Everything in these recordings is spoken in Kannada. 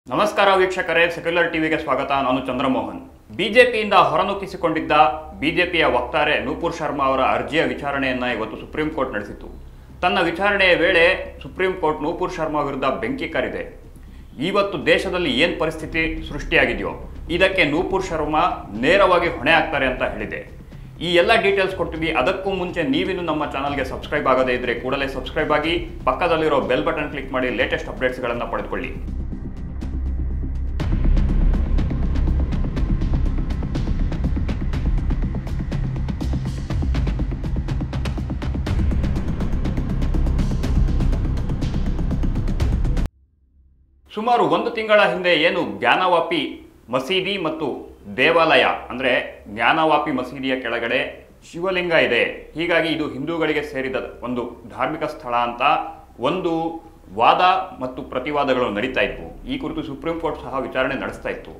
ನಮಸ್ಕಾರ ವೀಕ್ಷಕರೇ ಸೆಕ್ಯುಲರ್ ಟಿವಿಗೆ ಸ್ವಾಗತ ನಾನು ಚಂದ್ರಮೋಹನ್ ಬಿಜೆಪಿಯಿಂದ ಹೊರನುಗ್ಗಿಸಿಕೊಂಡಿದ್ದ ಬಿಜೆಪಿಯ ವಕ್ತಾರೆ ನೂಪುರ್ ಶರ್ಮಾ ಅವರ ಅರ್ಜಿಯ ವಿಚಾರಣೆಯನ್ನ ಇವತ್ತು ಸುಪ್ರೀಂ ಕೋರ್ಟ್ ನಡೆಸಿತು ತನ್ನ ವಿಚಾರಣೆಯ ವೇಳೆ ಸುಪ್ರೀಂ ಕೋರ್ಟ್ ನೂಪುರ್ ಶರ್ಮಾ ವಿರುದ್ಧ ಬೆಂಕಿ ಕಾರಿದೆ ಇವತ್ತು ದೇಶದಲ್ಲಿ ಏನು ಪರಿಸ್ಥಿತಿ ಸೃಷ್ಟಿಯಾಗಿದೆಯೋ ಇದಕ್ಕೆ ನೂಪುರ್ ಶರ್ಮಾ ನೇರವಾಗಿ ಹೊಣೆ ಆಗ್ತಾರೆ ಅಂತ ಹೇಳಿದೆ ಈ ಎಲ್ಲ ಡೀಟೇಲ್ಸ್ ಕೊಡ್ತೀವಿ ಅದಕ್ಕೂ ಮುಂಚೆ ನೀವಿನ್ನು ನಮ್ಮ ಚಾನಲ್ಗೆ ಸಬ್ಸ್ಕ್ರೈಬ್ ಆಗದೇ ಇದ್ರೆ ಕೂಡಲೇ ಸಬ್ಸ್ಕ್ರೈಬ್ ಆಗಿ ಪಕ್ಕದಲ್ಲಿರೋ ಬೆಲ್ ಬಟನ್ ಕ್ಲಿಕ್ ಮಾಡಿ ಲೇಟೆಸ್ಟ್ ಅಪ್ಡೇಟ್ಸ್ಗಳನ್ನು ಪಡೆದುಕೊಳ್ಳಿ ಸುಮಾರು ಒಂದು ತಿಂಗಳ ಹಿಂದೆ ಏನು ಜ್ಞಾನವಾಪಿ ಮಸೀದಿ ಮತ್ತು ದೇವಾಲಯ ಅಂದರೆ ಜ್ಞಾನವಾಪಿ ಮಸೀದಿಯ ಕೆಳಗಡೆ ಶಿವಲಿಂಗ ಇದೆ ಹೀಗಾಗಿ ಇದು ಹಿಂದೂಗಳಿಗೆ ಸೇರಿದ ಒಂದು ಧಾರ್ಮಿಕ ಸ್ಥಳ ಅಂತ ಒಂದು ವಾದ ಮತ್ತು ಪ್ರತಿವಾದಗಳು ನಡೀತಾ ಇದ್ವು ಈ ಕುರಿತು ಸುಪ್ರೀಂ ಕೋರ್ಟ್ ಸಹ ವಿಚಾರಣೆ ನಡೆಸ್ತಾ ಇತ್ತು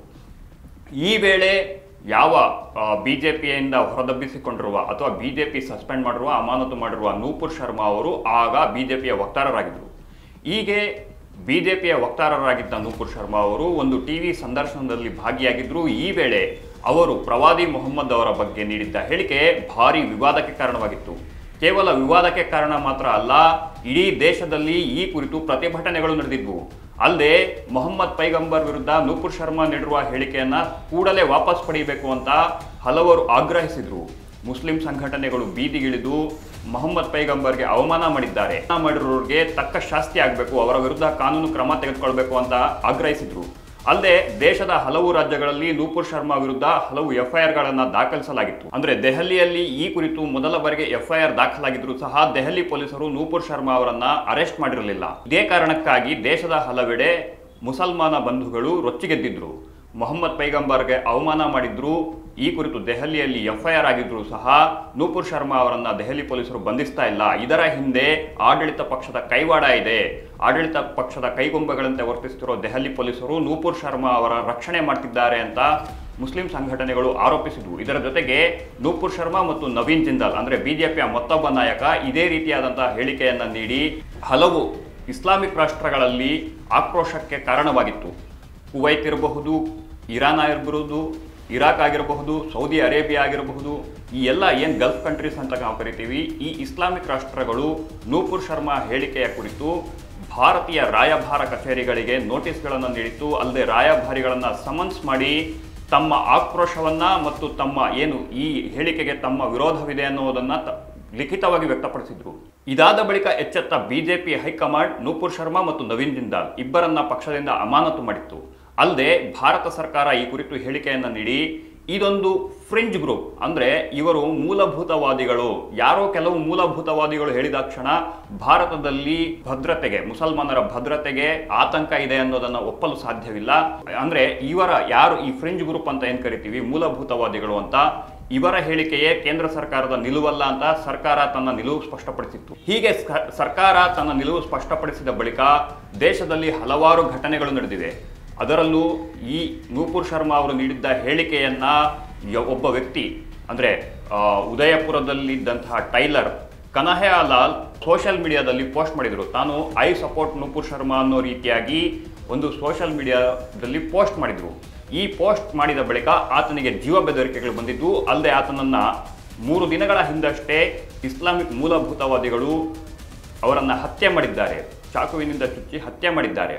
ಈ ವೇಳೆ ಯಾವ ಬಿ ಜೆ ಪಿಯಿಂದ ಹೊರದಬ್ಬಿಸಿಕೊಂಡಿರುವ ಅಥವಾ ಬಿ ಜೆ ಪಿ ಸಸ್ಪೆಂಡ್ ಮಾಡಿರುವ ಅಮಾನತು ಮಾಡಿರುವ ನೂಪುರ್ ಶರ್ಮಾ ಅವರು ಆಗ ಬಿ ಜೆ ಪಿಯ ವಕ್ತಾರರಾಗಿದ್ದರು ಹೀಗೆ ಬಿ ಜೆ ಪಿಯ ವಕ್ತಾರರಾಗಿದ್ದ ನೂಪುರ್ ಶರ್ಮಾ ಅವರು ಒಂದು ಟಿ ವಿ ಸಂದರ್ಶನದಲ್ಲಿ ಭಾಗಿಯಾಗಿದ್ದರು ಈ ವೇಳೆ ಅವರು ಪ್ರವಾದಿ ಮೊಹಮ್ಮದ್ ಅವರ ಬಗ್ಗೆ ನೀಡಿದ್ದ ಹೇಳಿಕೆ ಭಾರಿ ವಿವಾದಕ್ಕೆ ಕಾರಣವಾಗಿತ್ತು ಕೇವಲ ವಿವಾದಕ್ಕೆ ಕಾರಣ ಮಾತ್ರ ಅಲ್ಲ ಇಡೀ ದೇಶದಲ್ಲಿ ಈ ಕುರಿತು ಪ್ರತಿಭಟನೆಗಳು ನಡೆದಿದ್ವು ಅಲ್ಲದೆ ಮೊಹಮ್ಮದ್ ಪೈಗಂಬರ್ ವಿರುದ್ಧ ನೂಪುರ್ ಶರ್ಮಾ ನೀಡಿರುವ ಹೇಳಿಕೆಯನ್ನ ಕೂಡಲೇ ವಾಪಸ್ ಪಡೆಯಬೇಕು ಅಂತ ಹಲವರು ಆಗ್ರಹಿಸಿದ್ರು ಮುಸ್ಲಿಂ ಸಂಘಟನೆಗಳು ಬೀದಿಗಿಳಿದು ಮೊಹಮ್ಮದ್ ಪೈಗಂಬರ್ಗೆ ಅವಮಾನ ಮಾಡಿದ್ದಾರೆ ಅವಮಾನ ಮಾಡಿರೋರಿಗೆ ತಕ್ಕ ಶಾಸ್ತಿ ಆಗಬೇಕು ಅವರ ವಿರುದ್ಧ ಕಾನೂನು ಕ್ರಮ ತೆಗೆದುಕೊಳ್ಬೇಕು ಅಂತ ಆಗ್ರಹಿಸಿದ್ರು ಅಲ್ಲದೆ ದೇಶದ ಹಲವು ರಾಜ್ಯಗಳಲ್ಲಿ ನೂಪುರ್ ಶರ್ಮಾ ವಿರುದ್ಧ ಹಲವು ಎಫ್ಐಆರ್ಗಳನ್ನು ದಾಖಲಿಸಲಾಗಿತ್ತು ಅಂದ್ರೆ ದೆಹಲಿಯಲ್ಲಿ ಈ ಕುರಿತು ಮೊದಲ ಬಾರಿಗೆ ಎಫ್ಐಆರ್ ದಾಖಲಾಗಿದ್ರು ಸಹ ದೆಹಲಿ ಪೊಲೀಸರು ನೂಪುರ್ ಶರ್ಮಾ ಅವರನ್ನ ಅರೆಸ್ಟ್ ಮಾಡಿರಲಿಲ್ಲ ಇದೇ ಕಾರಣಕ್ಕಾಗಿ ದೇಶದ ಹಲವೆಡೆ ಮುಸಲ್ಮಾನ ಬಂಧುಗಳು ರೊಚ್ಚಿಗೆದ್ದಿದ್ರು ಮೊಹಮ್ಮದ್ ಪೈಗಂಬರ್ಗೆ ಅವಮಾನ ಮಾಡಿದ್ರು ಈ ಕುರಿತು ದೆಹಲಿಯಲ್ಲಿ ಎಫ್ಐಆರ್ ಆಗಿದ್ರು ಸಹ ನೂಪುರ್ ಶರ್ಮಾ ಅವರನ್ನ ದೆಹಲಿ ಪೊಲೀಸರು ಬಂಧಿಸ್ತಾ ಇಲ್ಲ ಇದರ ಹಿಂದೆ ಆಡಳಿತ ಪಕ್ಷದ ಕೈವಾಡ ಇದೆ ಆಡಳಿತ ಪಕ್ಷದ ಕೈಗೊಂಬೆಗಳಂತೆ ವರ್ತಿಸುತ್ತಿರೋ ದೆಹಲಿ ಪೊಲೀಸರು ನೂಪುರ್ ಶರ್ಮಾ ಅವರ ರಕ್ಷಣೆ ಮಾಡ್ತಿದ್ದಾರೆ ಅಂತ ಮುಸ್ಲಿಂ ಸಂಘಟನೆಗಳು ಆರೋಪಿಸಿದ್ವು ಇದರ ಜೊತೆಗೆ ನೂಪುರ್ ಶರ್ಮಾ ಮತ್ತು ನವೀನ್ ಜಿಂದಾಲ್ ಅಂದ್ರೆ ಬಿಜೆಪಿಯ ಮತ್ತೊಬ್ಬ ನಾಯಕ ಇದೇ ರೀತಿಯಾದಂತಹ ಹೇಳಿಕೆಯನ್ನ ನೀಡಿ ಹಲವು ಇಸ್ಲಾಮಿಕ್ ರಾಷ್ಟ್ರಗಳಲ್ಲಿ ಆಕ್ರೋಶಕ್ಕೆ ಕಾರಣವಾಗಿತ್ತು ಕುವೈತ್ ಇರಬಹುದು ಇರಾನ್ ಆಗಿರಬಹುದು ಇರಾಕ್ ಆಗಿರಬಹುದು ಸೌದಿ ಅರೇಬಿಯಾ ಆಗಿರಬಹುದು ಈ ಎಲ್ಲ ಏನು ಗಲ್ಫ್ ಕಂಟ್ರೀಸ್ ಅಂತ ನಾವು ಕರಿತೀವಿ ಈ ಇಸ್ಲಾಮಿಕ್ ರಾಷ್ಟ್ರಗಳು ನೂಪುರ್ ಶರ್ಮಾ ಹೇಳಿಕೆಯ ಕುರಿತು ಭಾರತೀಯ ರಾಯಭಾರ ಕಚೇರಿಗಳಿಗೆ ನೋಟಿಸ್ಗಳನ್ನು ನೀಡಿತು ಅಲ್ಲದೆ ರಾಯಭಾರಿಗಳನ್ನು ಸಮನ್ಸ್ ಮಾಡಿ ತಮ್ಮ ಆಕ್ರೋಶವನ್ನ ಮತ್ತು ತಮ್ಮ ಏನು ಈ ಹೇಳಿಕೆಗೆ ತಮ್ಮ ವಿರೋಧವಿದೆ ಅನ್ನೋದನ್ನ ತ- ಲಿಖಿತವಾಗಿ ವ್ಯಕ್ತಪಡಿಸಿದ್ರು ಇದಾದ ಬಳಿಕ ಎಚ್ಚೆತ್ತ ಬಿಜೆಪಿ ಹೈಕಮಾಂಡ್ ನೂಪುರ್ ಶರ್ಮಾ ಮತ್ತು ನವೀನ್ ಜಿಂದಾಲ್ ಇಬ್ಬರನ್ನ ಪಕ್ಷದಿಂದ ಅಮಾನತು ಮಾಡಿತ್ತು ಅಲ್ಲದೆ ಭಾರತ ಸರ್ಕಾರ ಈ ಕುರಿತು ಹೇಳಿಕೆಯನ್ನ ನೀಡಿ ಇದೊಂದು ಫ್ರಿಂಜ್ ಗ್ರೂಪ್ ಅಂದ್ರೆ ಇವರು ಮೂಲಭೂತವಾದಿಗಳು ಯಾರೋ ಕೆಲವು ಮೂಲಭೂತವಾದಿಗಳು ಹೇಳಿದ ಕ್ಷಣ ಭಾರತದಲ್ಲಿ ಭದ್ರತೆಗೆ ಮುಸಲ್ಮಾನರ ಭದ್ರತೆಗೆ ಆತಂಕ ಇದೆ ಅನ್ನೋದನ್ನ ಒಪ್ಪಲು ಸಾಧ್ಯವಿಲ್ಲ ಅಂದ್ರೆ ಇವರ ಯಾರು ಈ ಫ್ರಿಂಜ್ ಗ್ರೂಪ್ ಅಂತ ಏನ್ ಕರಿತೀವಿ ಮೂಲಭೂತವಾದಿಗಳು ಅಂತ ಇವರ ಹೇಳಿಕೆಯೇ ಕೇಂದ್ರ ಸರ್ಕಾರದ ನಿಲುವಲ್ಲ ಅಂತ ಸರ್ಕಾರ ತನ್ನ ನಿಲುವು ಸ್ಪಷ್ಟಪಡಿಸಿತ್ತು ಹೀಗೆ ಸ- ಸರ್ಕಾರ ತನ್ನ ನಿಲುವು ಸ್ಪಷ್ಟಪಡಿಸಿದ ಬಳಿಕ ದೇಶದಲ್ಲಿ ಹಲವಾರು ಘಟನೆಗಳು ನಡೆದಿವೆ ಅದರಲ್ಲೂ ಈ ನೂಪುರ್ ಶರ್ಮಾ ಅವರು ನೀಡಿದ್ದ ಹೇಳಿಕೆಯನ್ನ ಯ- ಒಬ್ಬ ವ್ಯಕ್ತಿ ಅಂದ್ರೆ ಆ, ಉದಯಪುರದಲ್ಲಿದ್ದಂತಹ ಟೈಲರ್ ಕನಹಯಾ ಲಾಲ್ ಸೋಷಿಯಲ್ ಮೀಡಿಯಾದಲ್ಲಿ ಪೋಸ್ಟ್ ಮಾಡಿದರು ತಾನು ಐ ಸಪೋರ್ಟ್ ನೂಪುರ್ ಶರ್ಮಾ ಅನ್ನೋ ರೀತಿಯಾಗಿ ಒಂದು ಸೋಷಿಯಲ್ ಮೀಡಿಯಾದಲ್ಲಿ ಪೋಸ್ಟ್ ಮಾಡಿದ್ರು ಈ ಪೋಸ್ಟ್ ಮಾಡಿದ ಬಳಿಕ ಆತನಿಗೆ ಜೀವ ಬೆದರಿಕೆಗಳು ಬಂದಿದ್ದು ಅಲ್ಲದೆ ಆತನನ್ನ ಮೂರು ದಿನಗಳ ಹಿಂದಷ್ಟೇ ಇಸ್ಲಾಮಿಕ್ ಮೂಲಭೂತವಾದಿಗಳು ಅವರನ್ನು ಹತ್ಯೆ ಮಾಡಿದ್ದಾರೆ ಚಾಕುವಿನಿಂದ ಚುಚ್ಚಿ ಹತ್ಯೆ ಮಾಡಿದ್ದಾರೆ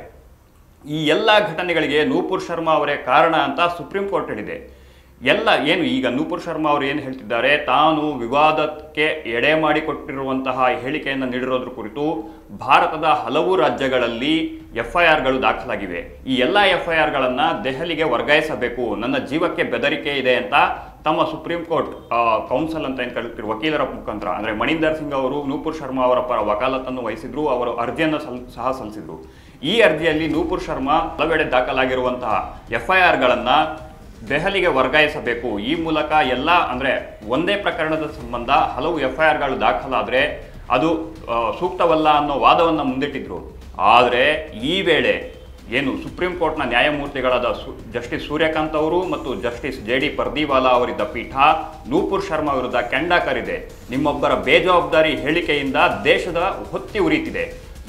ಈ ಎಲ್ಲ ಘಟನೆಗಳಿಗೆ ನೂಪುರ್ ಶರ್ಮಾ ಅವರೇ ಕಾರಣ ಅಂತ ಸುಪ್ರೀಂ ಕೋರ್ಟ್ ಹೇಳಿದೆ ಎಲ್ಲ ಏನು ಈಗ ನೂಪುರ್ ಶರ್ಮಾ ಅವರು ಏನು ಹೇಳ್ತಿದ್ದಾರೆ ತಾನು ವಿವಾದಕ್ಕೆ ಎಡೆ ಮಾಡಿಕೊಟ್ಟಿರುವಂತಹ ಹೇಳಿಕೆಯನ್ನು ನೀಡಿರೋದ್ರ ಕುರಿತು ಭಾರತದ ಹಲವು ರಾಜ್ಯಗಳಲ್ಲಿ ಎಫ್ ಐ ಆರ್ಗಳು ದಾಖಲಾಗಿವೆ ಈ ಎಲ್ಲ ಎಫ್ ಐ ಆರ್ಗಳನ್ನು ದೆಹಲಿಗೆ ವರ್ಗಾಯಿಸಬೇಕು ನನ್ನ ಜೀವಕ್ಕೆ ಬೆದರಿಕೆ ಇದೆ ಅಂತ ತಮ್ಮ ಸುಪ್ರೀಂ ಕೋರ್ಟ್ ಆ, ಕೌನ್ಸಿಲ್ ಅಂತ ಏನು ಕರೀತಿರುವ ವಕೀಲರ ಮುಖಾಂತರ ಅಂದರೆ ಮಣಿಂದರ್ ಸಿಂಗ್ ಅವರು ನೂಪುರ್ ಶರ್ಮಾ ಅವರ ಪರ ವಕಾಲತನ್ನು ವಹಿಸಿದ್ರು ಅವರು ಅರ್ಜಿಯನ್ನು ಸಲ್ ಸಹ ಸಲ್ಲಿಸಿದ್ರು ಈ ಅರ್ಜಿಯಲ್ಲಿ ನೂಪುರ್ ಶರ್ಮಾ ಹಲವೆಡೆ ದಾಖಲಾಗಿರುವಂತಹ ಎಫ್ ಐ ಆರ್ಗಳನ್ನು ದೆಹಲಿಗೆ ವರ್ಗಾಯಿಸಬೇಕು ಈ ಮೂಲಕ ಎಲ್ಲ ಅಂದರೆ ಒಂದೇ ಪ್ರಕರಣದ ಸಂಬಂಧ ಹಲವು ಎಫ್ ಐ ಆರ್ಗಳು ದಾಖಲಾದರೆ ಅದು ಆ, ಸೂಕ್ತವಲ್ಲ ಅನ್ನೋ ವಾದವನ್ನು ಮುಂದಿಟ್ಟಿದ್ರು ಆದರೆ ಈ ವೇಳೆ ಏನು ಸುಪ್ರೀಂ ಕೋರ್ಟ್ನ ನ್ಯಾಯಮೂರ್ತಿಗಳಾದ ಸು ಜಸ್ಟಿಸ್ ಸೂರ್ಯಕಾಂತ್ ಅವರು ಮತ್ತು ಜಸ್ಟಿಸ್ ಜೆ ಡಿ ಪರ್ದಿವಾಲಾ ಅವರಿದ್ದ ಪೀಠ ನೂಪುರ್ ಶರ್ಮಾ ವಿರುದ್ಧ ಕೆಂಡ ಕರಿದೆ ನಿಮ್ಮೊಬ್ಬರ ಬೇಜವಾಬ್ದಾರಿ ಹೇಳಿಕೆಯಿಂದ ದೇಶದ ಹೊತ್ತಿ ಉರಿತಿದೆ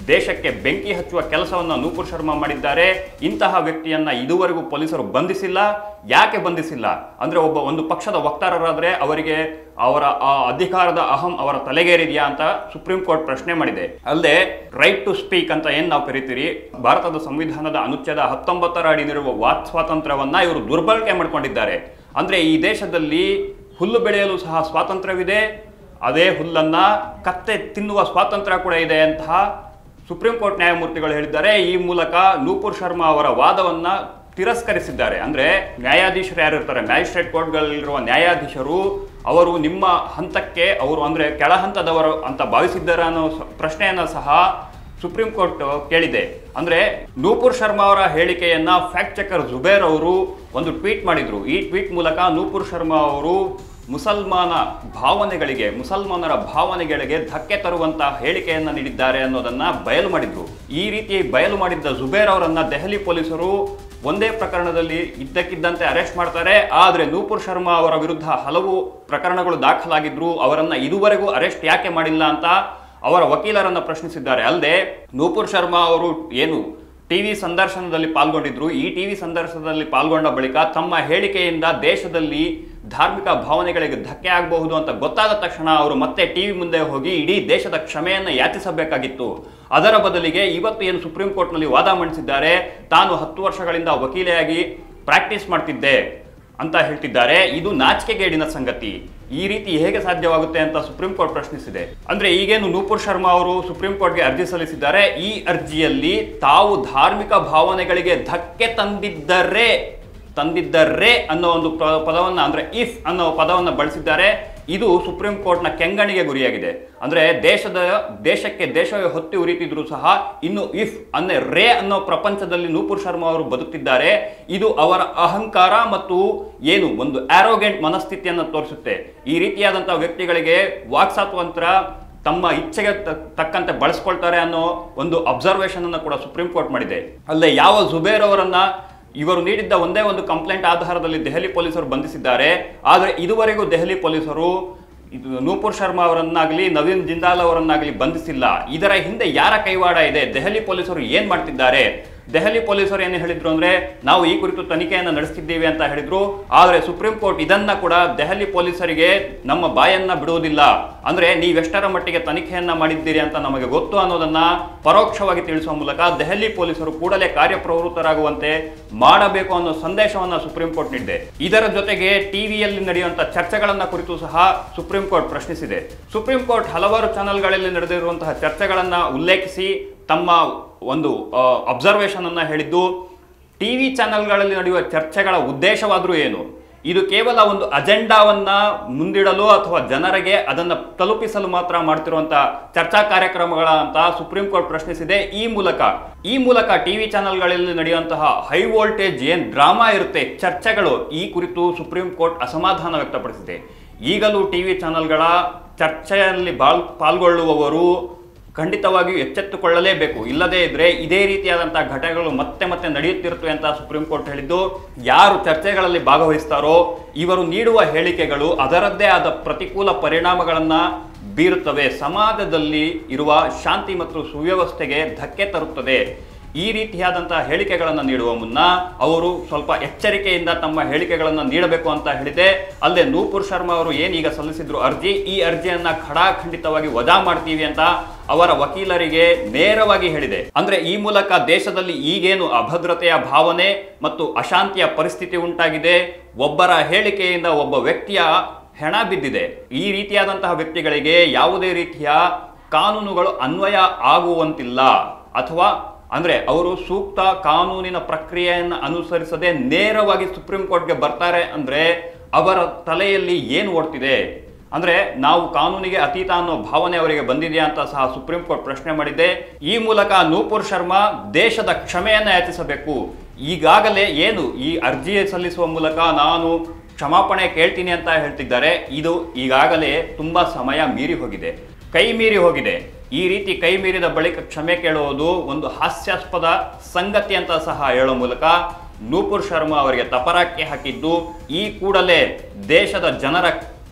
ದೇಶಕ್ಕೆ ಬೆಂಕಿ ಹಚ್ಚುವ ಕೆಲಸವನ್ನ ನೂಪುರ್ ಶರ್ಮಾ ಮಾಡಿದ್ದಾರೆ ಇಂತಹ ವ್ಯಕ್ತಿಯನ್ನ ಇದುವರೆಗೂ ಪೊಲೀಸರು ಬಂಧಿಸಿಲ್ಲ ಯಾಕೆ ಬಂಧಿಸಿಲ್ಲ ಅಂದ್ರೆ ಒಬ್ಬ ಒಂದು ಪಕ್ಷದ ವಕ್ತಾರರಾದ್ರೆ ಅವರಿಗೆ ಅವರ ಆ ಅಧಿಕಾರದ ಅಹಂ ಅವರ ತಲೆಗೇರಿದೆಯಾ ಅಂತ ಸುಪ್ರೀಂ ಕೋರ್ಟ್ ಪ್ರಶ್ನೆ ಮಾಡಿದೆ ಅಲ್ಲದೆ ರೈಟ್ ಟು ಸ್ಪೀಕ್ ಅಂತ ಏನ್ ನಾವು ಕರಿತೀರಿ ಭಾರತದ ಸಂವಿಧಾನದ ಅನುಚ್ಛೇದ ಹತ್ತೊಂಬತ್ತರ ಅಡಿಯಿರುವ ವಾಕ್ ಸ್ವಾತಂತ್ರ್ಯವನ್ನ ಇವರು ದುರ್ಬಳಕೆ ಮಾಡ್ಕೊಂಡಿದ್ದಾರೆ ಅಂದ್ರೆ ಈ ದೇಶದಲ್ಲಿ ಹುಲ್ಲು ಬೆಳೆಯಲು ಸಹ ಸ್ವಾತಂತ್ರ್ಯವಿದೆ ಅದೇ ಹುಲ್ಲನ್ನ ಕತ್ತೆ ತಿನ್ನುವ ಸ್ವಾತಂತ್ರ್ಯ ಕೂಡ ಇದೆ ಅಂತಹ ಸುಪ್ರೀಂ ಕೋರ್ಟ್ ನ್ಯಾಯಮೂರ್ತಿಗಳು ಹೇಳಿದ್ದಾರೆ ಈ ಮೂಲಕ ನೂಪುರ್ ಶರ್ಮಾ ಅವರ ವಾದವನ್ನ ತಿರಸ್ಕರಿಸಿದ್ದಾರೆ ಅಂದ್ರೆ ನ್ಯಾಯಾಧೀಶರು ಯಾರು ಇರ್ತಾರೆ ಮ್ಯಾಜಿಸ್ಟ್ರೇಟ್ ಕೋರ್ಟ್ಗಳಲ್ಲಿರುವ ನ್ಯಾಯಾಧೀಶರು ಅವರು ನಿಮ್ಮ ಹಂತಕ್ಕೆ ಅವರು ಅಂದ್ರೆ ಕೆಳ ಹಂತದವರು ಅಂತ ಭಾವಿಸಿದ್ದಾರೆ ಅನ್ನೋ ಸ- ಪ್ರಶ್ನೆಯನ್ನ ಸಹ ಸುಪ್ರೀಂ ಕೋರ್ಟ್ ಕೇಳಿದೆ ಅಂದ್ರೆ ನೂಪುರ್ ಶರ್ಮಾ ಅವರ ಹೇಳಿಕೆಯನ್ನ ಫ್ಯಾಕ್ಟ್ ಚೆಕರ್ ಜುಬೇರ್ ಅವರು ಒಂದು ಟ್ವೀಟ್ ಮಾಡಿದ್ರು ಈ ಟ್ವೀಟ್ ಮೂಲಕ ನೂಪುರ್ ಶರ್ಮಾ ಅವರು ಮುಸಲ್ಮಾನ ಭಾವನೆಗಳಿಗೆ ಮುಸಲ್ಮಾನರ ಭಾವನೆಗಳಿಗೆ ಧಕ್ಕೆ ತರುವಂತಹ ಹೇಳಿಕೆಯನ್ನ ನೀಡಿದ್ದಾರೆ ಅನ್ನೋದನ್ನ ಬಯಲು ಮಾಡಿದ್ರು ಈ ರೀತಿ ಬಯಲು ಮಾಡಿದ್ದ ಜುಬೇರ್ ಅವರನ್ನ ದೆಹಲಿ ಪೊಲೀಸರು ಒಂದೇ ಪ್ರಕರಣದಲ್ಲಿ ಇದ್ದಕ್ಕಿದ್ದಂತೆ ಅರೆಸ್ಟ್ ಮಾಡ್ತಾರೆ ಆದರೆ ನೂಪುರ್ ಶರ್ಮಾ ಅವರ ವಿರುದ್ಧ ಹಲವು ಪ್ರಕರಣಗಳು ದಾಖಲಾಗಿದ್ರು ಅವರನ್ನ ಇದುವರೆಗೂ ಅರೆಸ್ಟ್ ಯಾಕೆ ಮಾಡಿಲ್ಲ ಅಂತ ಅವರ ವಕೀಲರನ್ನ ಪ್ರಶ್ನಿಸಿದ್ದಾರೆ ಅಲ್ಲದೆ ನೂಪುರ್ ಶರ್ಮಾ ಅವರು ಏನು ಟಿವಿ ಸಂದರ್ಶನದಲ್ಲಿ ಪಾಲ್ಗೊಂಡಿದ್ರು ಈ ಟಿವಿ ಸಂದರ್ಶನದಲ್ಲಿ ಪಾಲ್ಗೊಂಡ ಬಳಿಕ ತಮ್ಮ ಹೇಳಿಕೆಯಿಂದ ದೇಶದಲ್ಲಿ ಧಾರ್ಮಿಕ ಭಾವನೆಗಳಿಗೆ ಧಕ್ಕೆ ಆಗಬಹುದು ಅಂತ ಗೊತ್ತಾದ ತಕ್ಷಣ ಅವರು ಮತ್ತೆ ಟಿವಿ ಮುಂದೆ ಹೋಗಿ ಇಡೀ ದೇಶದ ಕ್ಷಮೆಯನ್ನು ಯಾಚಿಸಬೇಕಾಗಿತ್ತು ಅದರ ಬದಲಿಗೆ ಇವತ್ತು ಏನು ಸುಪ್ರೀಂ ಕೋರ್ಟ್ನಲ್ಲಿ ವಾದ ಮಂಡಿಸಿದ್ದಾರೆ ತಾನು ಹತ್ತು ವರ್ಷಗಳಿಂದ ವಕೀಲೆಯಾಗಿ ಪ್ರಾಕ್ಟೀಸ್ ಮಾಡ್ತಿದ್ದೆ ಅಂತ ಹೇಳ್ತಿದ್ದಾರೆ ಇದು ನಾಚಿಕೆಗೇಡಿನ ಸಂಗತಿ ಈ ರೀತಿ ಹೇಗೆ ಸಾಧ್ಯವಾಗುತ್ತೆ ಅಂತ ಸುಪ್ರೀಂ ಕೋರ್ಟ್ ಪ್ರಶ್ನಿಸಿದೆ ಅಂದ್ರೆ ಈಗೇನು ನೂಪುರ್ ಶರ್ಮಾ ಅವರು ಸುಪ್ರೀಂ ಕೋರ್ಟ್ಗೆ ಅರ್ಜಿ ಸಲ್ಲಿಸಿದ್ದಾರೆ ಈ ಅರ್ಜಿಯಲ್ಲಿ ತಾವು ಧಾರ್ಮಿಕ ಭಾವನೆಗಳಿಗೆ ಧಕ್ಕೆ ತಂದಿದ್ದರೆ ತಂದಿದ್ದರೆ ಅನ್ನೋ ಒಂದು ಪ- ಪದವನ್ನ ಅಂದ್ರೆ ಇಫ್ ಅನ್ನೋ ಪದವನ್ನ ಬಳಸಿದ್ದಾರೆ ಇದು ಸುಪ್ರೀಂ ಕೋರ್ಟ್ನ ಕೆಂಗಣಿಗೆ ಗುರಿಯಾಗಿದೆ ಅಂದ್ರೆ ದೇಶದ ದೇಶಕ್ಕೆ ದೇಶವೇ ಹೊತ್ತಿ ಉರಿತಿದ್ರು ಸಹ ಇನ್ನು ಇಫ್ ಅಂದ್ರೆ ರೇ ಅನ್ನೋ ಪ್ರಪಂಚದಲ್ಲಿ ನೂಪುರ್ ಶರ್ಮಾ ಅವರು ಬದುಕ್ತಿದ್ದಾರೆ ಇದು ಅವರ ಅಹಂಕಾರ ಮತ್ತು ಏನು ಒಂದು ಆರೋಗೆಂಟ್ ಮನಸ್ಥಿತಿಯನ್ನು ತೋರಿಸುತ್ತೆ ಈ ರೀತಿಯಾದಂತಹ ವ್ಯಕ್ತಿಗಳಿಗೆ ವಾಕ್ ಸ್ವಾತಂತ್ರ್ಯ ತಮ್ಮ ಇಚ್ಛೆಗೆ ತ- ತಕ್ಕಂತೆ ಬಳಸ್ಕೊಳ್ತಾರೆ ಅನ್ನೋ ಒಂದು ಅಬ್ಸರ್ವೇಷನ್ ಅನ್ನು ಕೂಡ ಸುಪ್ರೀಂ ಕೋರ್ಟ್ ಮಾಡಿದೆ ಅಲ್ಲದೆ ಯಾವ ಜುಬೇರ್ ಅವರನ್ನ ಇವರು ನೀಡಿದ್ದ ಒಂದೇ ಒಂದು ಕಂಪ್ಲೇಂಟ್ ಆಧಾರದಲ್ಲಿ ದೆಹಲಿ ಪೊಲೀಸರು ಬಂಧಿಸಿದ್ದಾರೆ ಆದರೆ ಇದುವರೆಗೂ ದೆಹಲಿ ಪೊಲೀಸರು ಇದು ನೂಪುರ್ ಶರ್ಮಾ ಅವರನ್ನಾಗಲಿ ನವೀನ್ ಜಿಂದಾಲ್ ಅವರನ್ನಾಗಲಿ ಬಂಧಿಸಿಲ್ಲ ಇದರ ಹಿಂದೆ ಯಾರ ಕೈವಾಡ ಇದೆ ದೆಹಲಿ ಪೊಲೀಸರು ಏನ್ ಮಾಡ್ತಿದ್ದಾರೆ ದೆಹಲಿ ಪೊಲೀಸರು ಏನು ಹೇಳಿದ್ರು ಅಂದ್ರೆ ನಾವು ಈ ಕುರಿತು ತನಿಖೆಯನ್ನು ನಡೆಸ್ತಿದ್ದೀವಿ ಅಂತ ಹೇಳಿದ್ರು ಆದರೆ ಸುಪ್ರೀಂ ಕೋರ್ಟ್ ಇದನ್ನ ಕೂಡ ದೆಹಲಿ ಪೊಲೀಸರಿಗೆ ನಮ್ಮ ಬಾಯನ್ನ ಬಿಡುವುದಿಲ್ಲ ಅಂದ್ರೆ ನೀವೆಷ್ಟರ ಮಟ್ಟಿಗೆ ತನಿಖೆಯನ್ನ ಮಾಡಿದ್ದೀರಿ ಅಂತ ನಮಗೆ ಗೊತ್ತು ಅನ್ನೋದನ್ನ ಪರೋಕ್ಷವಾಗಿ ತಿಳಿಸುವ ಮೂಲಕ ದೆಹಲಿ ಪೊಲೀಸರು ಕೂಡಲೇ ಕಾರ್ಯಪ್ರವೃತ್ತರಾಗುವಂತೆ ಮಾಡಬೇಕು ಅನ್ನೋ ಸಂದೇಶವನ್ನ ಸುಪ್ರೀಂ ಕೋರ್ಟ್ ನೀಡಿದೆ ಇದರ ಜೊತೆಗೆ ಟಿವಿಯಲ್ಲಿ ನಡೆಯುವಂತ ಚರ್ಚೆಗಳನ್ನ ಕುರಿತು ಸಹ ಸುಪ್ರೀಂ ಕೋರ್ಟ್ ಪ್ರಶ್ನಿಸಿದೆ ಸುಪ್ರೀಂ ಕೋರ್ಟ್ ಹಲವಾರು ಚಾನೆಲ್ಗಳಲ್ಲಿ ನಡೆದಿರುವಂತಹ ಚರ್ಚೆಗಳನ್ನ ಉಲ್ಲೇಖಿಸಿ ತಮ್ಮ ಒಂದು ಅಬ್ಸರ್ವೇಷನ್ ಅನ್ನ ಹೇಳಿದ್ದು ಟಿವಿ ಚಾನೆಲ್ಗಳಲ್ಲಿ ನಡೆಯುವ ಚರ್ಚೆಗಳ ಉದ್ದೇಶವಾದರೂ ಏನು ಇದು ಕೇವಲ ಒಂದು ಅಜೆಂಡಾವನ್ನ ಮುಂದಿಡಲು ಅಥವಾ ಜನರಿಗೆ ಅದನ್ನ ತಲುಪಿಸಲು ಮಾತ್ರ ಮಾಡ್ತಿರುವಂತಹ ಚರ್ಚಾ ಕಾರ್ಯಕ್ರಮಗಳ ಅಂತ ಸುಪ್ರೀಂ ಕೋರ್ಟ್ ಪ್ರಶ್ನಿಸಿದೆ ಈ ಮೂಲಕ ಈ ಮೂಲಕ ಟಿವಿ ಚಾನೆಲ್ಗಳಲ್ಲಿ ನಡೆಯುವಂತಹ ಹೈ ವೋಲ್ಟೇಜ್ ಏನ್ ಡ್ರಾಮಾ ಇರುತ್ತೆ ಚರ್ಚೆಗಳು ಈ ಕುರಿತು ಸುಪ್ರೀಂ ಕೋರ್ಟ್ ಅಸಮಾಧಾನ ವ್ಯಕ್ತಪಡಿಸಿದೆ ಈಗಲೂ ಟಿವಿ ಚಾನೆಲ್ಗಳ ಚರ್ಚೆಯಲ್ಲಿ ಬಾಳ್ ಪಾಲ್ಗೊಳ್ಳುವವರು ಖಂಡಿತವಾಗಿಯೂ ಎಚ್ಚೆತ್ತುಕೊಳ್ಳಲೇಬೇಕು ಇಲ್ಲದೇ ಇದ್ರೆ ಇದೇ ರೀತಿಯಾದಂತಹ ಘಟನೆಗಳು ಮತ್ತೆ ಮತ್ತೆ ನಡೆಯುತ್ತಿರುತ್ತವೆ ಅಂತ ಸುಪ್ರೀಂ ಕೋರ್ಟ್ ಹೇಳಿದ್ದು ಯಾರು ಚರ್ಚೆಗಳಲ್ಲಿ ಭಾಗವಹಿಸ್ತಾರೋ ಇವರು ನೀಡುವ ಹೇಳಿಕೆಗಳು ಅದರದ್ದೇ ಆದ ಪ್ರತಿಕೂಲ ಪರಿಣಾಮಗಳನ್ನ ಬೀರುತ್ತವೆ ಸಮಾಜದಲ್ಲಿ ಇರುವ ಶಾಂತಿ ಮತ್ತು ಸುವ್ಯವಸ್ಥೆಗೆ ಧಕ್ಕೆ ತರುತ್ತದೆ ಈ ರೀತಿಯಾದಂತಹ ಹೇಳಿಕೆಗಳನ್ನು ನೀಡುವ ಮುನ್ನ ಅವರು ಸ್ವಲ್ಪ ಎಚ್ಚರಿಕೆಯಿಂದ ತಮ್ಮ ಹೇಳಿಕೆಗಳನ್ನು ನೀಡಬೇಕು ಅಂತ ಹೇಳಿದೆ ಅಲ್ಲದೆ ನೂಪುರ್ ಶರ್ಮಾ ಅವರು ಏನೀಗ ಸಲ್ಲಿಸಿದ್ರು ಅರ್ಜಿ ಈ ಅರ್ಜಿಯನ್ನ ಖಡಾಖಂಡಿತವಾಗಿ ವಜಾ ಮಾಡ್ತೀವಿ ಅಂತ ಅವರ ವಕೀಲರಿಗೆ ನೇರವಾಗಿ ಹೇಳಿದೆ ಅಂದ್ರೆ ಈ ಮೂಲಕ ದೇಶದಲ್ಲಿ ಈಗೇನು ಅಭದ್ರತೆಯ ಭಾವನೆ ಮತ್ತು ಅಶಾಂತಿಯ ಪರಿಸ್ಥಿತಿ ಉಂಟಾಗಿದೆ ಒಬ್ಬರ ಹೇಳಿಕೆಯಿಂದ ಒಬ್ಬ ವ್ಯಕ್ತಿಯ ಹೆಣ ಬಿದ್ದಿದೆ ಈ ರೀತಿಯಾದಂತಹ ವ್ಯಕ್ತಿಗಳಿಗೆ ಯಾವುದೇ ರೀತಿಯ ಕಾನೂನುಗಳು ಅನ್ವಯ ಆಗುವಂತಿಲ್ಲ ಅಥವಾ ಅಂದ್ರೆ ಅವರು ಸೂಕ್ತ ಕಾನೂನಿನ ಪ್ರಕ್ರಿಯೆಯನ್ನು ಅನುಸರಿಸದೆ ನೇರವಾಗಿ ಸುಪ್ರೀಂ ಕೋರ್ಟ್ಗೆ ಬರ್ತಾರೆ ಅಂದ್ರೆ ಅವರ ತಲೆಯಲ್ಲಿ ಏನು ಓಡ್ತಿದೆ ಅಂದ್ರೆ ನಾವು ಕಾನೂನಿಗೆ ಅತೀತ ಅನ್ನೋ ಭಾವನೆ ಅವರಿಗೆ ಬಂದಿದೆಯಾ ಅಂತ ಸಹ ಸುಪ್ರೀಂ ಕೋರ್ಟ್ ಪ್ರಶ್ನೆ ಮಾಡಿದೆ ಈ ಮೂಲಕ ನೂಪುರ್ ಶರ್ಮಾ ದೇಶದ ಕ್ಷಮೆಯನ್ನ ಯಾಚಿಸಬೇಕು ಈಗಾಗಲೇ ಏನು ಈ ಅರ್ಜಿ ಸಲ್ಲಿಸುವ ಮೂಲಕ ನಾನು ಕ್ಷಮಾಪಣೆ ಕೇಳ್ತೀನಿ ಅಂತ ಹೇಳ್ತಿದ್ದಾರೆ ಇದು ಈಗಾಗಲೇ ತುಂಬಾ ಸಮಯ ಮೀರಿ ಹೋಗಿದೆ ಕೈ ಮೀರಿ ಹೋಗಿದೆ ಈ ರೀತಿ ಕೈ ಮೀರಿದ ಬಳಿಕ ಕ್ಷಮೆ ಕೇಳುವುದು ಒಂದು ಹಾಸ್ಯಾಸ್ಪದ ಸಂಗತಿ ಅಂತ ಸಹ ಹೇಳೋ ಮೂಲಕ ನೂಪುರ್ ಶರ್ಮಾ ಅವರಿಗೆ ತಪರಾಕ್ಕೆ ಹಾಕಿದ್ದು ಈ ಕೂಡಲೇ ದೇಶದ ಜನರ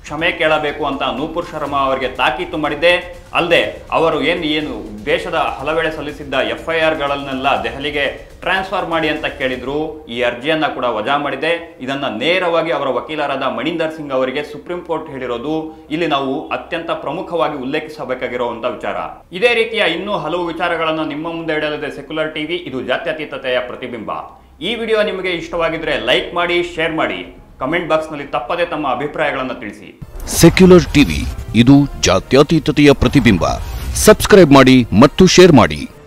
ಕ್ಷಮೆ ಕೇಳಬೇಕು ಅಂತ ನೂಪುರ್ ಶರ್ಮಾ ಅವರಿಗೆ ತಾಕೀತು ಮಾಡಿದ್ದೆ ಅಲ್ಲದೆ ಅವರು ಏನು ಏನು ದೇಶದ ಹಲವೆಡೆ ಸಲ್ಲಿಸಿದ್ದ ಎಫ್ ಐ ಆರ್ಗಳನ್ನೆಲ್ಲ ದೆಹಲಿಗೆ ಟ್ರಾನ್ಸ್ಫರ್ ಮಾಡಿ ಅಂತ ಕೇಳಿದ್ರು ಈ ಅರ್ಜಿಯನ್ನ ಕೂಡ ವಜಾ ಮಾಡಿದೆ ಇದನ್ನ ನೇರವಾಗಿ ಅವರ ವಕೀಲರಾದ ಮಣಿಂದರ್ ಸಿಂಗ್ ಅವರಿಗೆ ಸುಪ್ರೀಂ ಕೋರ್ಟ್ ಹೇಳಿರೋದು ಇಲ್ಲಿ ನಾವು ಅತ್ಯಂತ ಪ್ರಮುಖವಾಗಿ ಉಲ್ಲೇಖಿಸಬೇಕಾಗಿರುವಂತ ವಿಚಾರ ಇದೇ ರೀತಿಯ ಇನ್ನೂ ಹಲವು ವಿಚಾರಗಳನ್ನು ನಿಮ್ಮ ಮುಂದೆ ಇಡಲಿದೆ ಸೆಕ್ಯುಲರ್ ಟಿವಿ ಇದು ಜಾತ್ಯತೀತತೆಯ ಪ್ರತಿಬಿಂಬ ಈ ವಿಡಿಯೋ ನಿಮಗೆ ಇಷ್ಟವಾಗಿದ್ರೆ ಲೈಕ್ ಮಾಡಿ ಶೇರ್ ಮಾಡಿ ಕಮೆಂಟ್ ಬಾಕ್ಸ್ನಲ್ಲಿ ತಪ್ಪದೆ ತಮ್ಮ ಅಭಿಪ್ರಾಯಗಳನ್ನು ತಿಳಿಸಿ ಸೆಕ್ಯುಲರ್ ಟಿವಿ ಇದು ಜಾತ್ಯತೀತತೆಯ ಪ್ರತಿಬಿಂಬ ಸಬ್ಸ್ಕ್ರೈಬ್ ಮಾಡಿ ಮತ್ತು ಶೇರ್ ಮಾಡಿ